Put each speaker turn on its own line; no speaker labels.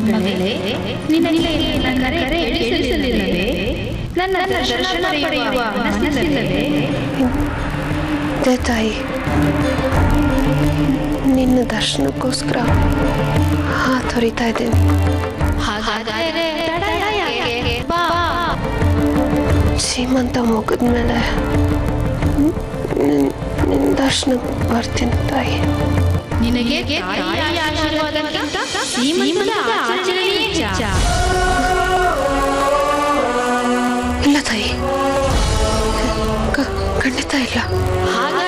ಮಗಳೇ ನಿನಗೆ ನನ್ನ ಕರೆ ಕೇಳಿಸಲಿಲ್ಲವೇ ನನ್ನ ದರ್ಶನ ಪಡೆಯುವ ಮನಸ್ಸಿಲ್ಲವೇ
ಇದೆ ತಾಯಿ ನಿನ್ನ ದರ್ಶನಕ್ಕೋಸ್ಕರ ಹಾತೊರಿತಾ ಇದ್ದೀನಿ
ಹಾಗಾದರೆ ತಡ ಯಾಕೆ? ಬಾ
ಸೀಮಂತ ಮುಗಿದ್ಮೇಲೆ ನಿನ್ನ ನಿನ್ನ ದರ್ಶನಕ್ಕೆ ಬರ್ತೀನಿ ತಾಯಿ
ನಿನಗೆ ತಾಯಿಯ ಆಶೀರ್ವಾದಕ್ಕಿಂತ ಸೀಮಂತದ ಆಚರಣೆಯೇ ಹೆಚ್ಚ.
ಇಲ್ಲ ತಾಯಿ ಕ- ಖಂಡಿತ ಇಲ್ಲ
ಹಾಗಾದರೆ